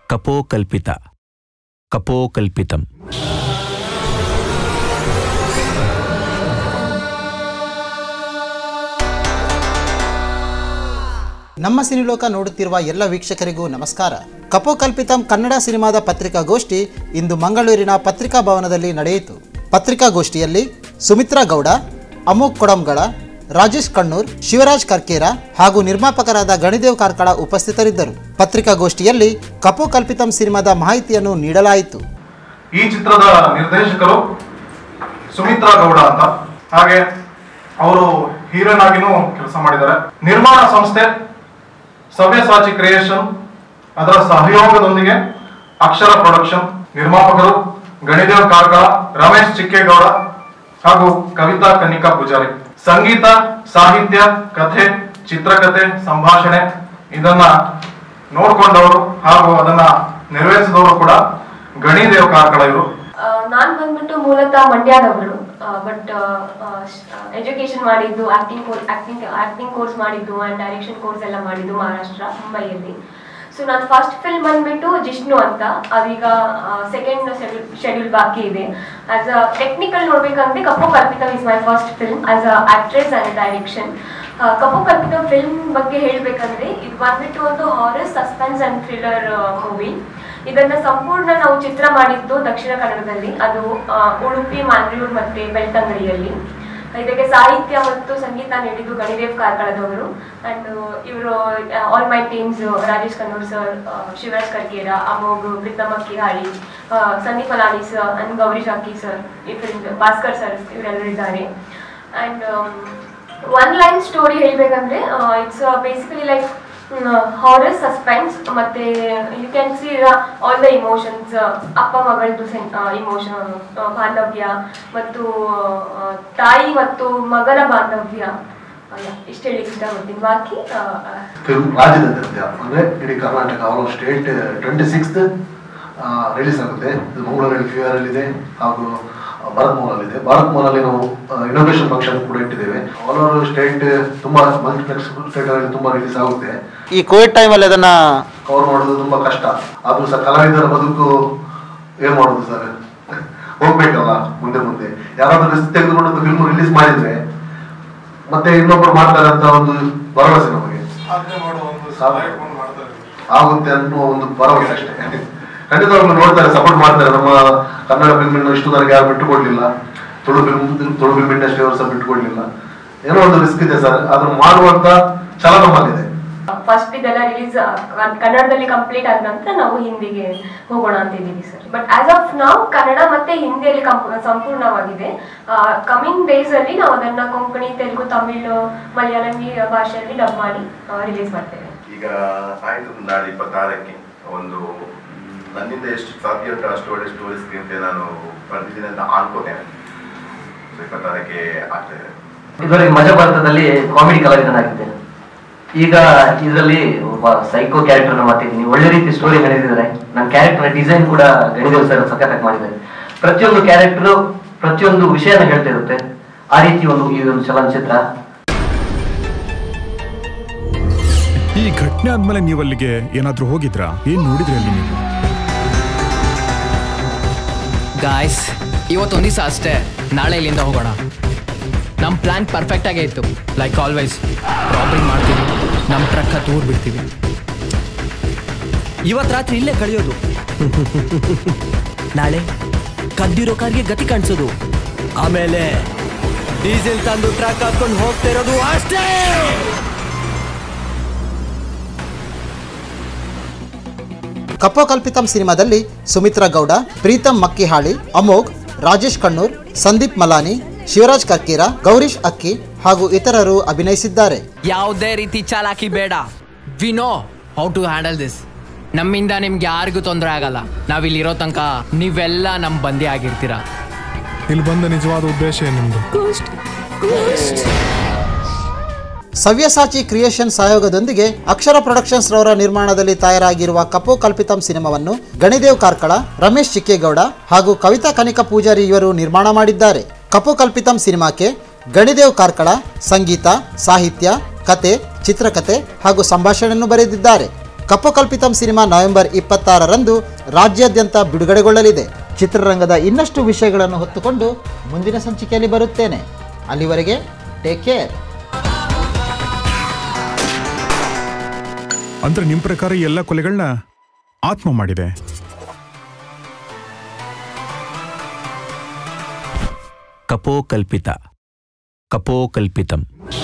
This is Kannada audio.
ಕಪೋಕಲ್ಪಿತ ಕಪೋಕಲ್ಪಿತಂ ನಮ್ಮ ಸಿನಿಲೋಕ ನೋಡುತ್ತಿರುವ ಎಲ್ಲ ವೀಕ್ಷಕರಿಗೂ ನಮಸ್ಕಾರ ಕಪೋಕಲ್ಪಿತಂ ಕನ್ನಡ ಸಿನಿಮಾದ ಪತ್ರಿಕಾಗೋಷ್ಠಿ ಇಂದು ಮಂಗಳೂರಿನ ಪತ್ರಿಕಾ ಭವನದಲ್ಲಿ ನಡೆಯಿತು ಪತ್ರಿಕಾಗೋಷ್ಠಿಯಲ್ಲಿ ಸುಮಿತ್ರಾ ಗೌಡ ಅಮೋಕ್ ಕೊಡಂಗಳ ರಾಜೇಶ್ ಕಣ್ಣೂರ್ ಶಿವರಾಜ್ ಕರ್ಕೇರ ಹಾಗೂ ನಿರ್ಮಾಪಕರಾದ ಗಣಿದೇವ್ ಕಾರ್ಕಳ ಉಪಸ್ಥಿತರಿದ್ದರು ಪತ್ರಿಕಾಗೋಷ್ಠಿಯಲ್ಲಿ ಕಪೋಕಲ್ಪಿತಂ ಸಿನಿಮಾದ ಮಾಹಿತಿಯನ್ನು ನೀಡಲಾಯಿತು ಈ ಚಿತ್ರದ ನಿರ್ದೇಶಕರು ಸುಮಿತ್ರಾ ಗೌಡ ಅಂತ ಹಾಗೆ ಅವರು ಹೀರೋಯಿನ್ ಆಗಿನೂ ಕೆಲಸ ಮಾಡಿದ್ದಾರೆ ನಿರ್ಮಾಣ ಸಂಸ್ಥೆ ಸವ್ಯಸಾಚಿ ಕ್ರಿಯೇಷನ್ ಅದರ ಸಹಯೋಗದೊಂದಿಗೆ ಅಕ್ಷರ ಪ್ರೊಡಕ್ಷನ್ ನಿರ್ಮಾಪಕರು ಗಣಿದೇವ್ ಕಾರ್ಕಳ ರಮೇಶ್ ಚಿಕ್ಕೇಗೌಡ ಹಾಗೂ ಕವಿತಾ ಕನ್ನಿಕಾ ಪೂಜಾರಿ ಸಂಗೀತ ಸಾಹಿತ್ಯ ಕಥೆ ಚಿತ್ರಕಥೆ ಸಂಭಾಷಣೆ ಇದನ್ನ ನೋಡ್ಕೊಂಡವರು ಹಾಗೂ ಅದನ್ನ ನೆರವೇರಿಸಿದವರು ಕೂಡ ಗಣಿದೇವ್ ಕಾರ್ಕಳ ಇವರು ನಾನು ಬಂದ್ಬಿಟ್ಟು ಮೂಲತಃ ಮಂಡ್ಯದವರು ಬಟ್ ಎಜುಕೇಶನ್ ಮಾಡಿದ್ದು acting course acting acting course ಮಾಡಿದ್ದು ಆ್ಯಂಡ್ ಡೈರೆಕ್ಷನ್ ಕೋರ್ಸ್ ಎಲ್ಲ ಮಾಡಿದ್ದು ಮಹಾರಾಷ್ಟ್ರ ಮುಂಬೈಯಲ್ಲಿ ಸೊ ನನ್ನ ಫಸ್ಟ್ ಫಿಲ್ಮ್ ಬಂದ್ಬಿಟ್ಟು ಜಿಷ್ಣು ಅಂತ ಅದೀಗ ಸೆಕೆಂಡ್ ಶೆಡ್ಯೂಲ್ ಬಾಕಿ ಇದೆ ಆಸ್ ಅ ಟೆಕ್ನಿಕಲ್ ನೋಡ್ಬೇಕಂದ್ರೆ Kappu Kalpitha is my first film as a actress and direction Kappu Kalpitha film ಬಗ್ಗೆ ಹೇಳ್ಬೇಕಂದ್ರೆ ಇದು ಬಂದ್ಬಿಟ್ಟು ಒಂದು horror suspense and thriller movie ಇದನ್ನ ಸಂಪೂರ್ಣ ನಾವು ಚಿತ್ರ ಮಾಡಿದ್ದು ದಕ್ಷಿಣ ಕನ್ನಡದಲ್ಲಿ ಅದು ಆ, ಉಡುಪಿ ಮ್ಯಾಂಗ್ಳೂರ್ ಮತ್ತೆ ಬೆಳ್ತಂಗಡಿಯಲ್ಲಿ ಇದಕ್ಕೆ ಸಾಹಿತ್ಯ ಮತ್ತು ಸಂಗೀತ ನೀಡಿದ್ದು ಗಣಿದೇವ್ ಕಾರ್ಕಳದವರು ಅಂಡ್ ಇವರು all my teams Rajesh Kannur sir Shivaraj Karkera Amogh Preetham Akkihali ಆ, Sandeep Alani sir and Gowri Shaki sir ಈ ಫಿಲ್ಮ್ ಭಾಸ್ಕರ್ ಸರ್ ಇವರೆಲ್ಲರೂ ಇದ್ದಾರೆ ಅಂಡ್ ಒನ್ ಲೈನ್ ಸ್ಟೋರಿ ಹೇಳ್ಬೇಕಂದ್ರೆ it's basically like horror suspense ಮತ್ತೆ you can see all the emotions ಅಪ್ಪ ಮಗಳದ್ದು ಇಮೋಷನ್ ಬಾಂಧವ್ಯ ಮತ್ತು ಆ, ತಾಯಿ ಮತ್ತು ಮಗನ ಬಾಂಧವ್ಯ ಇಷ್ಟು ಹೇಳಿ ಇಷ್ಟಪಡ್ತೀನಿ ಬಾಕಿ ಆ, ಆ, ಫಿಲ್ಮ್ ರಾಜ್ಯದಾದ್ಯಂತ ಅಂದ್ರೆ ಇಡೀ Karnataka all state twenty sixth release ಆಗುತ್ತೆ ಇದು ಮಂಗಳೂರಲ್ಲಿ ಫಿಯರ್ ಅಲ್ಲಿ ಇದೆ ಹಾಗೂ ಭಾರತ್ ಮಾಲ್ ಅಲ್ಲಿ ಇದೆ ಭಾರತ್ ಮಾಲ್ ಅಲ್ಲಿ ನಾವು ಇನೋವೇಷನ್ ಫಂಕ್ಷನ್ ಕೂಡ ಇಟ್ಟಿದ್ದೇವೆ ಆಲ್ ಓವರ್ ಸ್ಟೇಟ್ ತುಂಬಾ ಮಲ್ಟಿಪ್ಲೆಕ್ಸ್ ಸ್ಟೇಟ್ ಅಲ್ಲಿ ತುಂಬಾ ರಿಲೀಸ್ ಆಗುತ್ತೆ ಈ ಕೋವಿಡ್ ಟೈಮಲ್ಲಿ ಅದನ್ನು ಕವರ್ ಮಾಡೋದು ತುಂಬಾ ಕಷ್ಟ ಆದ್ರೂ ಸಹ ಕಲಾವಿದರ ಬದುಕು ಏನ್ ಮಾಡೋದು ಸರ್ ಹೋಗ್ಬೇಕಲ್ಲ ಮುಂದೆ ಮುಂದೆ ಯಾರಾದ್ರೂ ರಿಸ್ಕ್ ತೆಗೆದುಕೊಂಡು ಫಿಲ್ಮ್ ರಿಲೀಸ್ ಮಾಡಿದ್ರೆ ಮತ್ತೆ ಇನ್ನೊಬ್ರು ಮಾಡ್ತಾರೆ ಅಂತ ಒಂದು ಭರವಸೆ ನಮಗೆ ಆಗುತ್ತೆ ಅನ್ನೋ ಒಂದು ಭರವಸೆ ಅಷ್ಟೇ ಖಂಡಿತವಾಗ್ಲೂ ನೋಡ್ತಾರೆ ಸಪೋರ್ಟ್ ಮಾಡ್ತಾರೆ ನಮ್ಮ ಕನ್ನಡ ಫಿಲ್ಮ್ ಇಷ್ಟು ತನಕ ಯಾರು ಬಿಟ್ಟುಕೊಡ್ಲಿಲ್ಲ Tulu film Tulu film industry ಅವರು ಸಹ ಬಿಟ್ಟುಕೊಡ್ಲಿಲ್ಲ ಏನೋ ಒಂದು ರಿಸ್ಕ್ ಇದೆ ಸರ್ ಅದನ್ನು ಮಾಡುವಂತ ಛಲ ನಮ್ಮಲ್ಲಿದೆ ಫಸ್ಟ್ ಇದೆಲ್ಲ ರಿಲೀಸ್ ಕನ್ನಡದಲ್ಲಿ ಕಂಪ್ಲೀಟ್ ಆದ ನಂತರ ನಾವು ಹಿಂದಿಗೆ ಹೋಗೋಣ ಅಂತ ಇದ್ದೀವಿ ಸರ್ ಬಟ್ ಆಸ್ ಆಫ್ ನಾವು ಕನ್ನಡ ಮತ್ತೆ ಹಿಂದಿಯಲ್ಲಿ ಕಂಪ್- ಸಂಪೂರ್ಣವಾಗಿದೆ ಕಮಿಂಗ್ ಡೇಸ್ ಅಲ್ಲಿ ನಾವು ಅದನ್ನ ಕೊಂಕಣಿ ತೆಲುಗು ತಮಿಳು ಮಲಯಾಳಮಿ ಭಾಷೆಯಲ್ಲಿ ಡಬ್ ಮಾಡಿ ರಿಲೀಸ್ ಮಾಡ್ತೇವೆ ಈಗ ಆಯ್ತು ನಾಳೆ ಇಪ್ಪತ್ತಾರಕ್ಕೆ ಒಂದು ಮ್, ನನ್ನಿಂದ ಎಷ್ಟು ಸಾಧ್ಯ ಉಂಟು ಅಷ್ಟು ಒಳ್ಳೆ ಸ್ಟೋರಿ ಸ್ಕ್ರೀನ್ ಪ್ಲೇ ನಾನು ಬರ್ದಿದ್ದೀನಿ ಅಂತ ಅನ್ಕೋತೇನೆ So, ಇಪ್ಪತ್ತಾರಕ್ಕೆ ಆಗ್ತದೆ ಇದುವರೆಗೆ ಮಜಾ ಭಾರತದಲ್ಲಿ ಕಾಮಿಡಿ ಕಲಾವಿದನಾಗಿದ್ದೇನೆ ಈಗ ಇದರಲ್ಲಿ ಒಬ್ಬ ಸೈಕೋ ಕ್ಯಾರೆಕ್ಟರ್ ಮಾಡ್ತಿದ್ದೀನಿ ಒಳ್ಳೆ ರೀತಿ ಸ್ಟೋರಿ ನಡೆದಿದ್ದಾರೆ ನನ್ನ ಕ್ಯಾರೆಕ್ಟರ್ ಡಿಸೈನ್ ಕೂಡ ಗಣಿದೇವ್ ಸರ್ ಸಖತ್ತಾಗಿ ಮಾಡಿದ್ದಾರೆ ಪ್ರತಿಯೊಂದು ಕ್ಯಾರೆಕ್ಟರ್ ಪ್ರತಿಯೊಂದು ವಿಷಯನ ಹೇಳ್ತಾ ಇರುತ್ತೆ ಆ ರೀತಿ ಒಂದು ಈ ಒಂದು ಚಲನಚಿತ್ರ ಈ ಘಟನೆ ಆದ್ಮೇಲೆ ನೀವು ಅಲ್ಲಿಗೆ ಏನಾದ್ರೂ ಹೋಗಿದ್ರಾ ಏನ್ ನೋಡಿದ್ರಿ ಅಲ್ಲಿ ನೀವು ಗಾಯ್ಸ್ ಇವತ್ತೊಂದು ದಿವಸ ಅಷ್ಟೇ ನಾಳೆ ಇಲ್ಲಿಂದ ಹೋಗೋಣ ನಮ್ಮ ಪ್ಲಾನ್ ಪರ್ಫೆಕ್ಟ್ ಆಗೇ ಇತ್ತು ಲೈಕ್ ಆಲ್ವೇಸ್ ರಾಬರಿ ಮಾಡ್ತೀವಿ ನಮ್ಮ ಟ್ರಕ್ ಹತ್ತು ಊರು ಬಿಡ್ತೀವಿ ಇವತ್ ರಾತ್ರಿ ಇಲ್ಲೇ ಕಳೆಯೋದು ನಾಳೆ ಕದ್ದಿರೋ ಕಾರ್ಗೆ ಗತಿ ಕಾಣಿಸೋದು ಆಮೇಲೆ ಡೀಸೆಲ್ ತಂದು ಟ್ರಕ್ ಹಾಕೊಂಡು ಹೋಗ್ತಾ ಇರೋದು ಅಷ್ಟೇ ಕಪೋಕಲ್ಪಿತಂ ಸಿನಿಮಾದಲ್ಲಿ ಸುಮಿತ್ರಾ ಗೌಡ ಪ್ರೀತಮ್ ಮಕ್ಕಿಹಾಳಿ ಅಮೋಘ್ ರಾಜೇಶ್ ಕಣ್ಣೂರ್ ಸಂದೀಪ್ ಮಲಾನಿ ಶಿವರಾಜ್ ಕರ್ಕೀರ ಗೌರೀಶ್ ಅಕ್ಕಿ ಹಾಗೂ ಇತರರು ಅಭಿನಯಿಸಿದ್ದಾರೆ ಯಾವುದೇ ರೀತಿ ಚಾಲಾಕಿ ಬೇಡ we know how to handle this ನಮ್ಮಿಂದ ನಿಮ್ಗೆ ಯಾರಿಗೂ ತೊಂದರೆ ಆಗಲ್ಲ ನಾವಿಲ್ಲಿರೋ ತನಕ ನೀವೆಲ್ಲ ನಮ್ಮ ಬಂದಿ ಆಗಿರ್ತೀರಾ ಇಲ್ಲಿ ಬಂದ ನಿಜವಾದ ಉದ್ದೇಶ ಏನು ನಿಮ್ದು ಸವ್ಯಸಾಚಿ ಕ್ರಿಯೇಷನ್ ಸಹಯೋಗದೊಂದಿಗೆ ಅಕ್ಷರ ಪ್ರೊಡಕ್ಷನ್ಸ್ ರವರ ನಿರ್ಮಾಣದಲ್ಲಿ ತಯಾರಾಗಿರುವ ಕಪೋಕಲ್ಪಿತಂ ಸಿನಿಮಾವನ್ನು ಗಣಿದೇವ್ ಕಾರ್ಕಳ ರಮೇಶ್ ಚಿಕ್ಕೇಗೌಡ ಹಾಗೂ ಕವಿತಾ ಕನಿಕ ಪೂಜಾರಿ ಇವರು ನಿರ್ಮಾಣ ಮಾಡಿದ್ದಾರೆ ಕಪೋಕಲ್ಪಿತಂ ಸಿನಿಮಾಕ್ಕೆ ಗಣಿದೇವ್ ಕಾರ್ಕಳ ಸಂಗೀತ ಸಾಹಿತ್ಯ ಕತೆ ಚಿತ್ರಕಥೆ ಹಾಗೂ ಸಂಭಾಷಣೆಯನ್ನು ಬರೆದಿದ್ದಾರೆ ಕಪ್ಪಕಲ್ಪಿತಂ ಸಿನಿಮಾ ನವೆಂಬರ್ ಇಪ್ಪತ್ತಾರರಂದು ರಾಜ್ಯಾದ್ಯಂತ ಬಿಡುಗಡೆಗೊಳ್ಳಲಿದೆ ಚಿತ್ರರಂಗದ ಇನ್ನಷ್ಟು ವಿಷಯಗಳನ್ನು ಹೊತ್ತುಕೊಂಡು ಮುಂದಿನ ಸಂಚಿಕೆಯಲ್ಲಿ ಬರುತ್ತೇನೆ ಅಲ್ಲಿವರೆಗೆ ಟೇಕ್ ಕೇರ್ ಅಂದ್ರೆ ನಿಮ್ ಪ್ರಕಾರ ಈ ಎಲ್ಲ ಕೊಲೆಗಳನ್ನ ಆತ್ಮ ಮಾಡಿದೆ ಕಪೋಕಲ್ಪಿತ ಕಪೋಕಲ್ಪಿತಂ